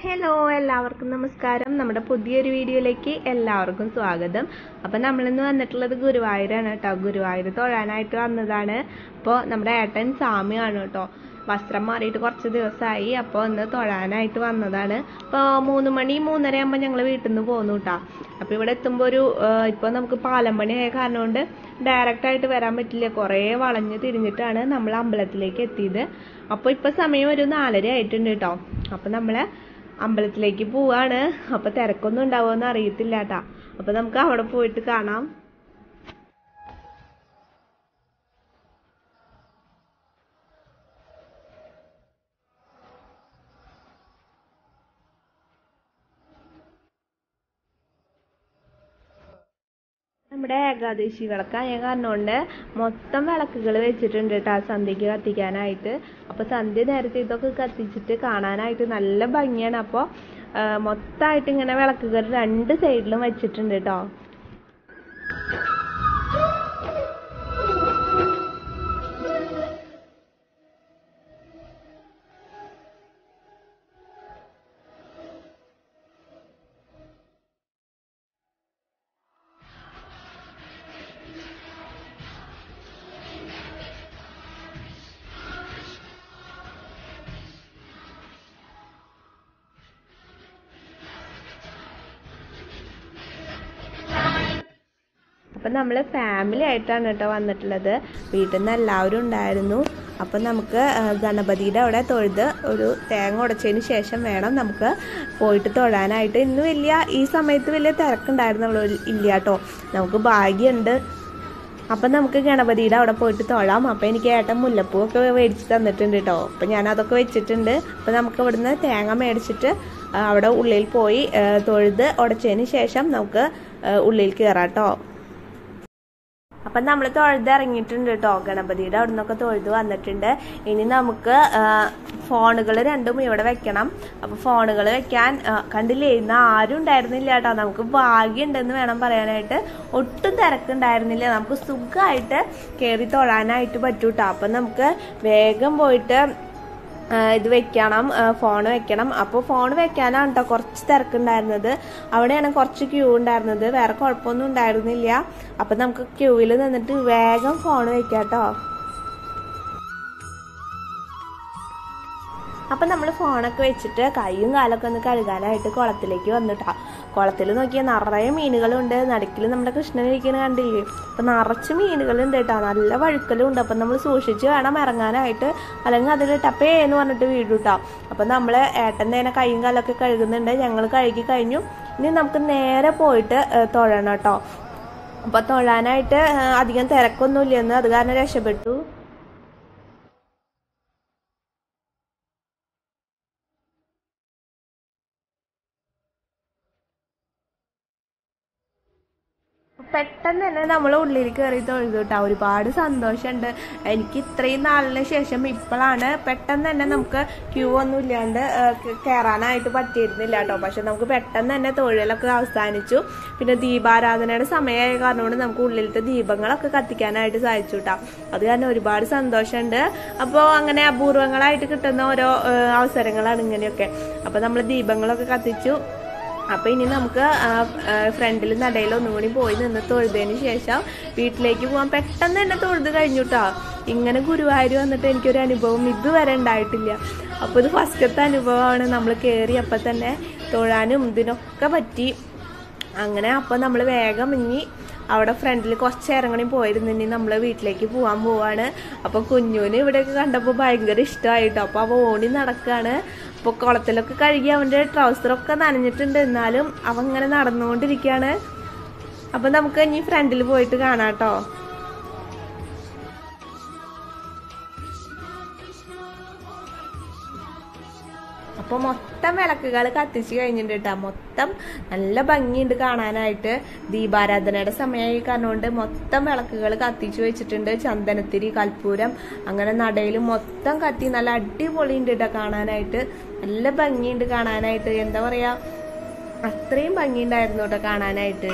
hello എല്ലാവർക്കും നമസ്കാരം നമ്മുടെ പുതിയൊരു വീഡിയോയിലേക്ക് എല്ലാവർക്കും സ്വാഗതം അപ്പം നമ്മളിന്ന് വന്നിട്ടുള്ളത് ഗുരുവായൂരാണ് കേട്ടോ ഗുരുവായൂർ തൊഴാനായിട്ട് വന്നതാണ് അപ്പോൾ നമ്മുടെ ഏട്ടൻ സാമിയാണ് കേട്ടോ വസ്ത്രം മാറിയിട്ട് കുറച്ച് ദിവസമായി അപ്പോൾ ഇന്ന് തൊഴാനായിട്ട് വന്നതാണ് അപ്പോൾ മൂന്ന് മണി മൂന്നര ആകുമ്പോൾ ഞങ്ങൾ വീട്ടിൽ നിന്ന് പോന്നു കേട്ടോ അപ്പോൾ ഇവിടെ എത്തുമ്പോൾ ഒരു ഇപ്പോൾ നമുക്ക് പാലം പണി ആയ കാരണം കൊണ്ട് ഡയറക്റ്റ് ആയിട്ട് വരാൻ പറ്റില്ല കുറേ വളഞ്ഞ് തിരിഞ്ഞിട്ടാണ് നമ്മൾ അമ്പലത്തിലേക്ക് എത്തിയത് അപ്പോൾ ഇപ്പോൾ സമയം ഒരു നാലര ആയിട്ടുണ്ട് കേട്ടോ അപ്പോൾ നമ്മൾ അമ്പലത്തിലേക്ക് പോവാണ് അപ്പൊ തിരക്കൊന്നും ഉണ്ടാവുമെന്ന് അറിയത്തില്ല കേട്ടാ അപ്പൊ നമുക്ക് അവിടെ പോയിട്ട് കാണാം നമ്മുടെ ഏകാദശി വിളക്കായ കാരണം കൊണ്ട് മൊത്തം വിളക്കുകൾ വെച്ചിട്ടുണ്ട് കേട്ടോ സന്ധ്യക്ക് കത്തിക്കാനായിട്ട് അപ്പോൾ സന്ധ്യ നേരത്തെ ഇതൊക്കെ കത്തിച്ചിട്ട് കാണാനായിട്ട് നല്ല ഭംഗിയാണ് അപ്പോൾ മൊത്തമായിട്ട് ഇങ്ങനെ വിളക്കുകൾ രണ്ട് സൈഡിലും വെച്ചിട്ടുണ്ട് കേട്ടോ അപ്പം നമ്മൾ ഫാമിലി ആയിട്ടാണ് കേട്ടോ വന്നിട്ടുള്ളത് വീട്ടിൽ നിന്ന് എല്ലാവരും ഉണ്ടായിരുന്നു അപ്പം നമുക്ക് ഗണപതിയുടെ അവിടെ തൊഴുത് ഒരു തേങ്ങ ഉടച്ചതിന് ശേഷം വേണം നമുക്ക് പോയിട്ട് തൊഴാനായിട്ട് ഇന്ന് വലിയ ഈ സമയത്ത് വലിയ തിരക്കുണ്ടായിരുന്നുള്ളൂ ഇല്ല കേട്ടോ നമുക്ക് ഭാഗ്യമുണ്ട് അപ്പം നമുക്ക് ഗണപതിയുടെ അവിടെ പോയിട്ട് തൊഴാം അപ്പം എനിക്ക് ഏട്ടൻ മുല്ലപ്പൂ ഒക്കെ മേടിച്ച് തന്നിട്ടുണ്ട് കേട്ടോ അപ്പം ഞാൻ അതൊക്കെ വെച്ചിട്ടുണ്ട് അപ്പം നമുക്ക് ഇവിടുന്ന് തേങ്ങ മേടിച്ചിട്ട് അവിടെ ഉള്ളിൽ പോയി തൊഴുത് ഉടച്ചതിന് ശേഷം നമുക്ക് ഉള്ളിൽ കയറാം കേട്ടോ അപ്പം നമ്മൾ തൊഴുത് ഇറങ്ങിയിട്ടുണ്ട് കേട്ടോ ഗണപതിയുടെ അവിടെ നിന്നൊക്കെ തൊഴുത് വന്നിട്ടുണ്ട് ഇനി നമുക്ക് ഫോണുകൾ രണ്ടും ഇവിടെ വെക്കണം അപ്പോൾ ഫോണുകൾ വെക്കാൻ കണ്ടില്ലേ ഇന്ന് ആരും ഉണ്ടായിരുന്നില്ല കേട്ടോ നമുക്ക് ഭാഗ്യമുണ്ടെന്ന് വേണം പറയാനായിട്ട് ഒട്ടും തിരക്കുണ്ടായിരുന്നില്ല നമുക്ക് സുഖമായിട്ട് കയറി തൊഴാനായിട്ട് പറ്റൂട്ടോ അപ്പം നമുക്ക് വേഗം പോയിട്ട് ഇത് വെക്കണം ഫോൺ വെക്കണം അപ്പോൾ ഫോൺ വെക്കാനാണ് കേട്ടോ കുറച്ച് തിരക്കുണ്ടായിരുന്നത് അവിടെയാണ് കുറച്ച് ക്യൂ ഉണ്ടായിരുന്നത് വേറെ കുഴപ്പമൊന്നും ഉണ്ടായിരുന്നില്ല അപ്പം നമുക്ക് ക്യൂവിൽ നിന്നിട്ട് വേഗം ഫോൺ വെക്കാം കേട്ടോ അപ്പം നമ്മൾ ഫോണൊക്കെ വെച്ചിട്ട് കൈയും കാലൊക്കെ ഒന്ന് കഴുകാനായിട്ട് കുളത്തിലേക്ക് വന്നിട്ടാ കുളത്തിൽ നോക്കിയാൽ നിറയെ മീനുകളുണ്ട് നടുക്കിൽ നമ്മുടെ കൃഷ്ണൻ ഇരിക്കുന്ന കണ്ടില്ലേ അപ്പം നിറച്ച് മീനുകളുണ്ട് കേട്ടോ നല്ല വഴുക്കലും ഉണ്ട് അപ്പം നമ്മൾ സൂക്ഷിച്ച് വേണം ഇറങ്ങാനായിട്ട് അല്ലെങ്കിൽ അതിൽ ടപ്പേ എന്ന് പറഞ്ഞിട്ട് വീടുട്ടോ അപ്പം നമ്മൾ ഏട്ടൻ തന്നെ കൈയും കാലൊക്കെ കഴുകുന്നുണ്ട് ഞങ്ങൾ കഴുകി കഴിഞ്ഞു ഇനി നമുക്ക് നേരെ പോയിട്ട് തൊഴണം കേട്ടോ അപ്പം തൊഴാനായിട്ട് അധികം തിരക്കൊന്നുമില്ലെന്ന് അത് കാരണം രക്ഷപ്പെട്ടു പെട്ടെന്ന് തന്നെ നമ്മൾ ഉള്ളിൽ കയറി തൊഴുതു കേട്ടോ ഒരുപാട് സന്തോഷമുണ്ട് എനിക്ക് ഇത്രയും നാളിന് ശേഷം ഇപ്പോഴാണ് പെട്ടെന്ന് തന്നെ നമുക്ക് ക്യൂ ഒന്നും ഇല്ലാണ്ട് കയറാനായിട്ട് പറ്റിയിരുന്നില്ല കേട്ടോ പക്ഷെ നമുക്ക് പെട്ടെന്ന് തന്നെ തൊഴിലൊക്കെ അവസാനിച്ചു പിന്നെ ദീപാരാധനയുടെ സമയമായ കാരണം കൊണ്ട് നമുക്ക് ഉള്ളിലത്തെ ദീപങ്ങളൊക്കെ കത്തിക്കാനായിട്ട് സാധിച്ചു കേട്ടോ അത് കാരണം ഒരുപാട് സന്തോഷമുണ്ട് അപ്പോൾ അങ്ങനെ അപൂർവങ്ങളായിട്ട് കിട്ടുന്ന ഓരോ അവസരങ്ങളാണ് ഇങ്ങനെയൊക്കെ അപ്പോൾ നമ്മൾ ദീപങ്ങളൊക്കെ കത്തിച്ചു അപ്പൊ ഇനി നമുക്ക് ഫ്രണ്ടിൽ നടയിൽ ഒന്നും കൂടി പോയി നിന്ന് തൊഴുതതിന് ശേഷം വീട്ടിലേക്ക് പോകാൻ പെട്ടെന്ന് തന്നെ തൊഴുത് കഴിഞ്ഞുട്ടോ ഇങ്ങനെ ഗുരുവായൂർ വന്നിട്ട് എനിക്കൊരു അനുഭവം ഇതുവരെ ഉണ്ടായിട്ടില്ല അപ്പോൾ ഇത് ഫസ്റ്റത്തെ അനുഭവമാണ് നമ്മൾ കയറി അപ്പം തന്നെ തൊഴാനും ഇതിനൊക്കെ പറ്റി അങ്ങനെ അപ്പോൾ നമ്മൾ വേഗം ഇനി അവിടെ ഫ്രണ്ടിൽ കുറച്ച് നേരം കൂടി പോയിരുന്നു ഇനി നമ്മൾ വീട്ടിലേക്ക് പോകാൻ പോവാണ് അപ്പോൾ കുഞ്ഞുവിന് ഇവിടെയൊക്കെ കണ്ടപ്പോൾ ഭയങ്കര ഇഷ്ടമായിട്ടോ അപ്പോൾ അവ ഓടി നടക്കുകയാണ് അപ്പോൾ കുളത്തിലൊക്കെ കഴുകി അവൻ്റെ ട്രൗസറൊക്കെ നനഞ്ഞിട്ടുണ്ട് എന്നാലും അവൻ ഇങ്ങനെ നടന്നുകൊണ്ടിരിക്കുകയാണ് അപ്പം നമുക്ക് ഇനി ഫ്രണ്ടിൽ പോയിട്ട് കാണാം കേട്ടോ അപ്പോൾ മൊത്തം വിളക്കുകൾ കത്തിച്ച് കഴിഞ്ഞിട്ടുണ്ട് കേട്ടോ മൊത്തം നല്ല ഭംഗിയുണ്ട് കാണാനായിട്ട് ദീപാരാധനയുടെ സമയമായി കാരണം കൊണ്ട് മൊത്തം വിളക്കുകൾ കത്തിച്ചു വെച്ചിട്ടുണ്ട് ചന്ദനത്തിരി കൽപ്പൂരം അങ്ങനെ നടയിൽ മൊത്തം കത്തി നല്ല അടിപൊളിയുണ്ട് കേട്ടോ കാണാനായിട്ട് നല്ല ഭംഗിയുണ്ട് കാണാനായിട്ട് എന്താ പറയാ അത്രയും ഭംഗിയുണ്ടായിരുന്നു കേട്ടോ കാണാനായിട്ട്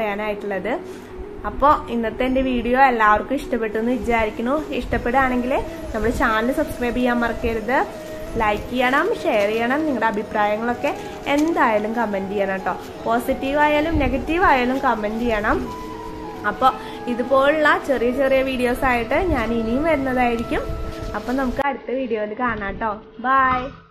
പറയാനായിട്ടുള്ളത് അപ്പോൾ ഇന്നത്തെ എൻ്റെ വീഡിയോ എല്ലാവർക്കും ഇഷ്ടപ്പെട്ടു എന്ന് വിചാരിക്കുന്നു ഇഷ്ടപ്പെടുകയാണെങ്കിൽ നമ്മുടെ ചാനൽ സബ്സ്ക്രൈബ് ചെയ്യാൻ മറക്കരുത് ലൈക്ക് ചെയ്യണം ഷെയർ ചെയ്യണം നിങ്ങളുടെ അഭിപ്രായങ്ങളൊക്കെ എന്തായാലും കമൻറ്റ് ചെയ്യണം കേട്ടോ പോസിറ്റീവ് ആയാലും നെഗറ്റീവ് ആയാലും കമൻറ്റ് ചെയ്യണം അപ്പോൾ ഇതുപോലുള്ള ചെറിയ ചെറിയ വീഡിയോസ് ആയിട്ട് ഞാൻ ഇനിയും വരുന്നതായിരിക്കും അപ്പം നമുക്ക് അടുത്ത വീഡിയോയിൽ കാണാം കേട്ടോ ബൈ